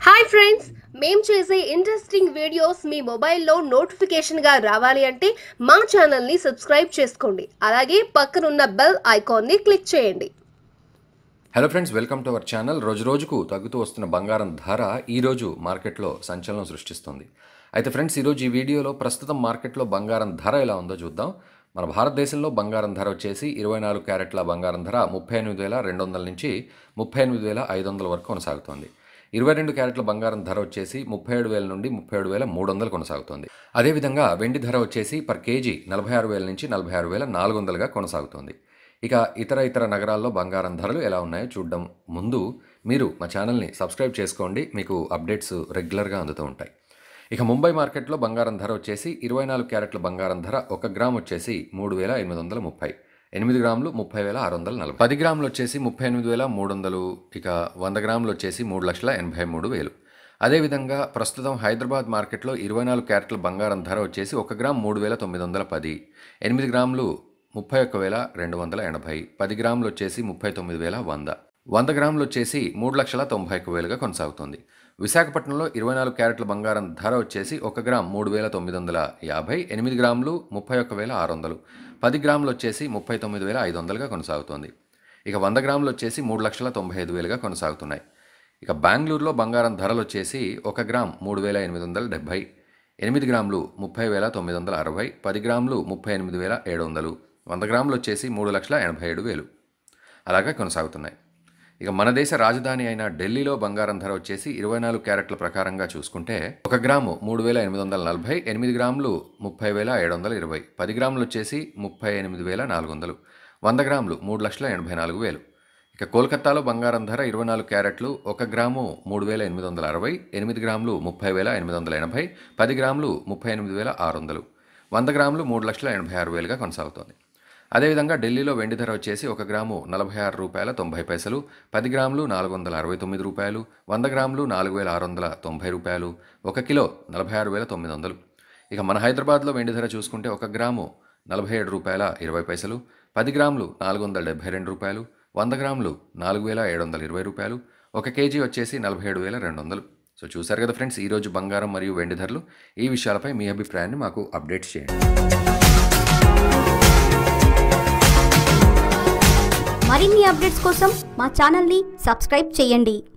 hi friends మేం చేసే interesting videos మీ మొబైల్లో నోటిఫికేషన్గా రావాలి అంటే మా ఛానల్ని సబ్స్క్రైబ్ చేసుకోండి అలాగే పక్కనున్న బెల్ ఐకాన్ని క్లిక్ చేయండి hello friends welcome to our channel రోజు రోజుకు తగ్గుతూ వస్తున్న బంగారం ధర ఈరోజు మార్కెట్లో సంచలనం సృష్టిస్తుంది అయితే ఫ్రెండ్స్ ఈరోజు ఈ వీడియోలో ప్రస్తుతం మార్కెట్లో బంగారం ధర ఎలా ఉందో చూద్దాం మన భారతదేశంలో బంగారం ధర వచ్చేసి ఇరవై నాలుగు క్యారెట్ల బంగారం ధర ముప్పై ఎనిమిది వేల రెండు వందల నుంచి ముప్పై ఎనిమిది వేల ఐదు వందల వరకు కొనసాగుతోంది ఇరవై రెండు క్యారెట్ల బంగారం ధర వచ్చేసి ముప్పై ఏడు వేల నుండి ముప్పై ఏడు వేల మూడు వందలు కొనసాగుతోంది అదేవిధంగా వెండి ధర వచ్చేసి పర్ కేజీ నలభై ఆరు వేల నుంచి నలభై ఆరు వేల నాలుగు వందలుగా కొనసాగుతోంది ఇక ఇతర ఇతర నగరాల్లో బంగారం ధరలు ఎలా ఉన్నాయో చూడడం ముందు మీరు మా ఛానల్ని సబ్స్క్రైబ్ చేసుకోండి మీకు అప్డేట్స్ రెగ్యులర్గా అందుతూ ఉంటాయి ఇక ముంబై మార్కెట్లో బంగారం ధర వచ్చేసి ఇరవై నాలుగు క్యారెట్ల బంగారం ధర ఒక గ్రామ్ వచ్చేసి మూడు వేల ఎనిమిది వందల ముప్పై ఎనిమిది గ్రాములు ముప్పై వేల ఆరు వందల నలభై పది గ్రాములు వచ్చేసి ముప్పై ఎనిమిది వేల మూడు వందలు ఇక వంద గ్రాములు వచ్చేసి మూడు లక్షల ఎనభై మూడు వేలు అదేవిధంగా ప్రస్తుతం హైదరాబాద్ మార్కెట్లో ఇరవై నాలుగు క్యారెట్ల బంగారం ధర వచ్చేసి ఒక గ్రామ్ మూడు వేల తొమ్మిది వందల పది ఎనిమిది గ్రాములు ముప్పై ఒక్క వేల రెండు వందల ఎనభై పది గ్రాములు వచ్చేసి ముప్పై తొమ్మిది వేల వంద వంద గ్రాములు వచ్చేసి మూడు లక్షల తొంభై ఒక్క వేలుగా కొనసాగుతుంది విశాఖపట్నంలో ఇరవై నాలుగు క్యారెట్ల బంగారం ధర వచ్చేసి ఒక గ్రామ్ మూడు వేల తొమ్మిది వందల యాభై ఎనిమిది గ్రాములు ముప్పై ఒక్క వేల ఆరు వందలు పది గ్రాములు వచ్చేసి ముప్పై తొమ్మిది వేల ఐదు వందలుగా కొనసాగుతోంది ఇక వంద గ్రాములు వచ్చేసి మూడు లక్షల తొంభై ఐదు వేలుగా కొనసాగుతున్నాయి ఇక బెంగళూరులో బంగారం ధరలు వచ్చేసి ఒక గ్రామ్ మూడు వేల ఎనిమిది వందల డెబ్బై ఎనిమిది గ్రాములు ముప్పై వేల తొమ్మిది వందల అరవై పది గ్రాములు ముప్పై ఎనిమిది వేల ఏడు వందలు వంద గ్రాములు వచ్చేసి మూడు లక్షల ఎనభై ఏడు వేలు అలాగే కొనసాగుతున్నాయి ఇక మన దేశ రాజధాని అయిన ఢిల్లీలో బంగారం ధర వచ్చేసి ఇరవై నాలుగు క్యారెట్ల ప్రకారంగా చూసుకుంటే ఒక గ్రాము మూడు వేల ఎనిమిది వందల నలభై ఎనిమిది గ్రాములు ముప్పై వేల ఏడు వందల ఇరవై పది గ్రాములు వచ్చేసి ముప్పై ఎనిమిది వేల నాలుగు వందలు వంద గ్రాములు మూడు లక్షల ఎనభై నాలుగు వేలు ఇక కోల్కతాలో బంగారం ధర ఇరవై నాలుగు క్యారెట్లు ఒక గ్రాము మూడు వేల ఎనిమిది వందల అరవై ఎనిమిది గ్రాములు ముప్పై వేల ఎనిమిది వందల ఎనభై పది గ్రాములు ముప్పై ఎనిమిది వేల ఆరు వందలు వంద గ్రాములు మూడు లక్షల ఎనభై ఆరు వేలుగా కొనసాగుతోంది అదేవిధంగా ఢిల్లీలో వెండి ధర వచ్చేసి ఒక గ్రాము నలభై ఆరు రూపాయల తొంభై పైసలు పది గ్రాములు నాలుగు వందల అరవై తొమ్మిది రూపాయలు వంద గ్రాములు నాలుగు వేల ఆరు వందల తొంభై రూపాయలు ఒక కిలో నలభై ఆరు వేల తొమ్మిది వందలు ఇక మన హైదరాబాద్లో వెండి ధర చూసుకుంటే ఒక గ్రాము నలభై ఏడు రూపాయల ఇరవై పైసలు పది గ్రాములు నాలుగు వందల డెబ్బై రెండు రూపాయలు వంద గ్రాములు నాలుగు వేల ఏడు వందల ఇరవై రూపాయలు ఒక కేజీ వచ్చేసి నలభై ఏడు వేల రెండు వందలు సో చూశారు కదా ఫ్రెండ్స్ ఈరోజు బంగారం మరియు వెండి ధరలు ఈ విషయాలపై మీ అభిప్రాయాన్ని మాకు అప్డేట్ చేయండి మరిన్ని అప్డేట్స్ కోసం మా ఛానల్ని సబ్స్క్రైబ్ చేయండి